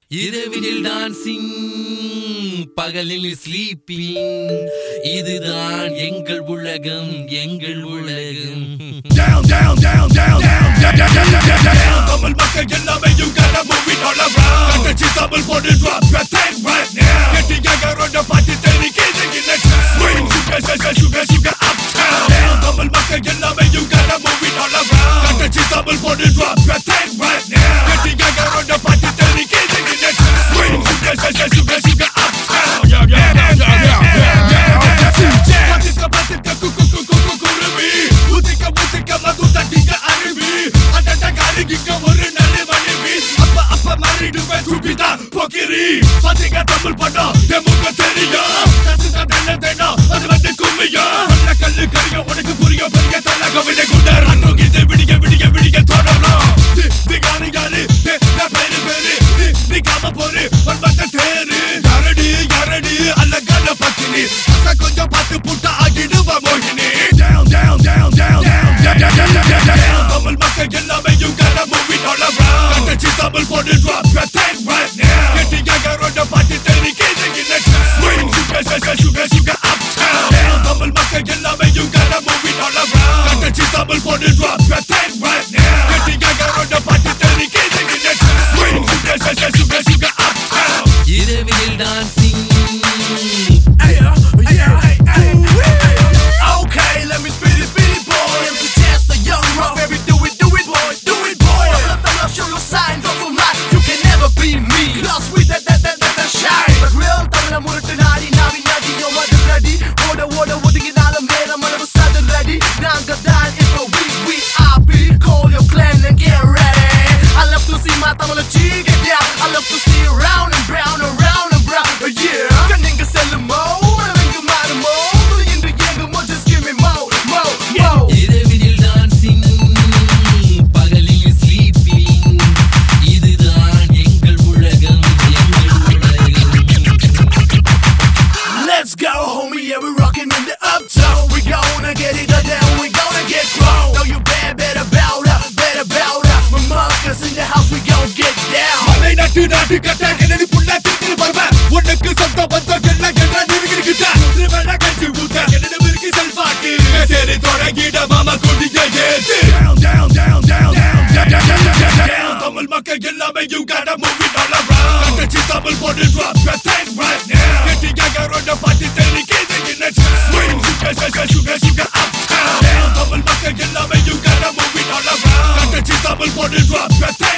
இரவினில் டான்சிங் பகலில் ஸ்லீப்பிங் இதுதான் எங்கள் உலகம் எங்கள் உலகம் down, down, down, down, down, down, down, down, down, down, down. Tamil மக்கள் எல்லாமே you gotta move it all around. கட்டச்சி Tamil போட்டு drop your thing right now. கெட்டியாக ரோட பாட்டு தெரிக்கிறது in the town. Swing, sugar, sugar, sugar, sugar, uptown. Down, Tamil மக்கள் எல்லாமே you gotta move it all around. கட்டச்சி Tamil போட்டு drop your thing right now. கெட்டியாக ரோட பாட்டு தெரிக்கிறது in the town. Swing, sugar, sugar, sugar, sugar, uptown. Yeah, yeah, yeah, yeah, yeah, yeah, yeah. பாத்துக்க, பாத்துக்க, கு, கு, கு, கு, கு, குருவி. ஊத்திக்க, ஊத்திக்க, மது தட்டிக்க அருவி. அடட, கருகிக்க ஒரு நல்ல மனைவி. அப்ப, அப்ப மாறிடுவேன் துபிதா, போக்கிரி. பாத்தீங்க தமிழ் படம், என் முகம் தெரியும். ரசிதா தென்ன தென்னம், அது வந்து கும்மியும். நல்ல கல்லு கரியும், உனக்கு புரியும், பெரிய தல கவிதை குண்டர். அன்னோகித்து விடிய, விடிய, விடிய தொடரும். தி- திகாரி யாரு? தி- நான் பேரு, பேரு. நீ- நீ காம போரு, வன்மத்த தேரு. யாரடி, யாரடி, அழகான பத்தினி. அச கொஞ்சம் பார்த்து புட்டா ஆகிடுவ மோகினி. Down, down, down, down, down, down, down, down, down, down, down. Tamil மக்கள் எல்லாமே you gotta move it all around. கட்டச்சி Tamil போட்டு drop your thing right now. கெட்டியாக ரோட பாட்டு தெரிக்கிறது in the town. Swing, sugar, sugar, sugar, sugar, uptown. Down, Tamil மக்கள் எல்லாமே you gotta move it all around. கட்டச்சி Tamil போட்டு drop your thing right now. கெட்டியாக ரோட பாட்டு தெரிக்கிறது in the town. Swing, sugar, sugar, sugar, sugar, uptown. இரவினில் dancing Okay, let me spit it, spit it, boy. I'm the chance, a young rough, every do it, do it, boy, do it, boy. I'm the love, show your sign, go for mine. You can never be me. Close with that, that, that, that, that shine. But real, தமிழ முரட்டு நாடி, நாவி நடி, yo, mother ready. ஓட, ஓட, ஒதுங்கினாலும் நேரம் அளவு சது ready. நாங்க தான் இப்போ we, we are be. Call your clan and get ready. I love to see my தமிழ cheek get down. I love to see round and brown, around and brown. Yeah. கண்ணுங்க செல்லுமோ, மனமெங்கு மாறுமோ. இன்று எங்குமோ, just give me more, more, more. இரவினில் dancing பகலில் sleeping இதுதான் எங்கள் உலகம் எங்கள் உலகம் Let's go, homie, yeah, we rockin' in the uptown. We gonna get it down, we gonna get grown. Know you bad, better bow up, better bow up. My muckers in the house, we gon' get down. மலை நாட்டு நாட்டு கட்ட கிணறு புள்ள திருத்திரு பருவ உனக்கு சொந்த பந்தம் எல்லாம் எல்லாம் நெருங்கிக்கிட்ட திருவேள கஞ்சி ஊத்த கிணறு இருக்கு செல்வாக்கு சரி தொடங்கிட மாமா கொடிய ஏத்து down down down down down down down down down Tamil மக்கள் எல்லாமே you gotta move it all around கட்டச்சி Tamil போட்டு drop your thing right now கெட்டியாக ரோட பாட்டு தெரிக்கிறது in the town swing sugar sugar sugar sugar uptown down Tamil மக்கள் எல்லாமே you gotta move it all around கட்டச்சி Tamil போட்டு drop your thing